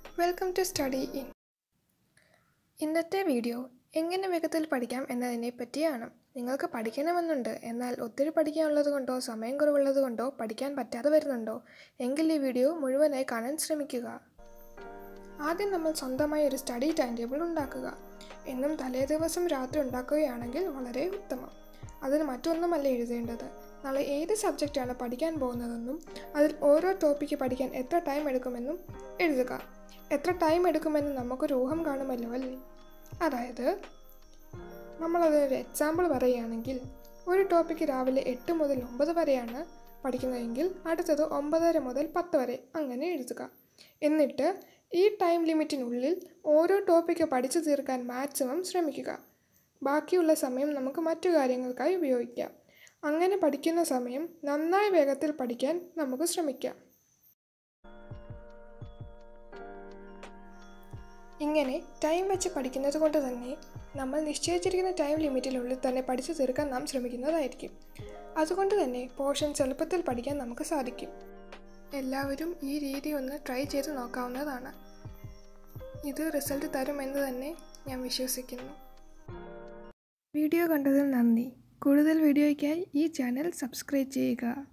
welcome to study in ഇന്നത്തെ video എങ്ങനെ വേഗത്തിൽ പഠിക്കാം എന്നതിനെ പറ്റിയാണ് നിങ്ങൾക്ക് പഠിക്കണമെന്നുണ്ട് എന്നാൽ ഒത്തിരി പഠിക്കാനുള്ളത് കൊണ്ടോ സമയം കുറവുള്ളത് കൊണ്ടോ പഠിക്കാൻ പറ്റാതെ വരുന്നുണ്ടോ എങ്കിൽ ഈ വീഡിയോ മുഴുവനായി കാണാൻ ശ്രമിക്കുക ആദ്യം നമ്മൾ സ്വന്തമായി ഒരു സ്റ്റഡി ടൈം ടേബിൾ ഉണ്ടാക്കുക എന്നും തലേ ദിവസം രാത്രി ഉണ്ടാക്കുകയാണെങ്കിൽ വളരെ ഉത്തമം അതിന് മറ്റൊന്നുമല്ല എഴുതേണ്ടത് നാളെ ഏത് സബ്ജക്റ്റാണ് പഠിക്കാൻ പോകുന്നതെന്നും അതിൽ ഓരോ ടോപ്പിക്ക് പഠിക്കാൻ എത്ര ടൈം എടുക്കുമെന്നും എഴുതുക എത്ര ടൈം എടുക്കുമെന്ന് നമുക്കൊരു ഊഹം കാണുമല്ലോ അല്ലേ അതായത് നമ്മളതൊരു എക്സാമ്പിൾ പറയുകയാണെങ്കിൽ ഒരു ടോപ്പിക്ക് രാവിലെ എട്ട് മുതൽ ഒമ്പത് വരെയാണ് പഠിക്കുന്നതെങ്കിൽ അടുത്തത് ഒമ്പതര മുതൽ പത്ത് വരെ അങ്ങനെ എഴുതുക എന്നിട്ട് ഈ ടൈം ലിമിറ്റിനുള്ളിൽ ഓരോ ടോപ്പിക്ക് പഠിച്ചു തീർക്കാൻ മാക്സിമം ശ്രമിക്കുക ബാക്കിയുള്ള സമയം നമുക്ക് മറ്റു കാര്യങ്ങൾക്കായി ഉപയോഗിക്കാം അങ്ങനെ പഠിക്കുന്ന സമയം നന്നായി വേഗത്തിൽ പഠിക്കാൻ നമുക്ക് ശ്രമിക്കാം ഇങ്ങനെ ടൈം വെച്ച് പഠിക്കുന്നത് കൊണ്ട് തന്നെ നമ്മൾ നിശ്ചയിച്ചിരിക്കുന്ന ടൈം ലിമിറ്റിനുള്ളിൽ തന്നെ പഠിച്ചു തീർക്കാൻ നാം ശ്രമിക്കുന്നതായിരിക്കും അതുകൊണ്ട് തന്നെ പോർഷൻസ് എളുപ്പത്തിൽ പഠിക്കാൻ നമുക്ക് സാധിക്കും എല്ലാവരും ഈ രീതി ഒന്ന് ട്രൈ ചെയ്ത് നോക്കാവുന്നതാണ് ഇത് റിസൾട്ട് തരുമെന്ന് തന്നെ ഞാൻ വിശ്വസിക്കുന്നു വീഡിയോ കണ്ടതിൽ നന്ദി കൂടുതൽ വീഡിയോയ്ക്കായി ഈ ചാനൽ സബ്സ്ക്രൈബ് ചെയ്യുക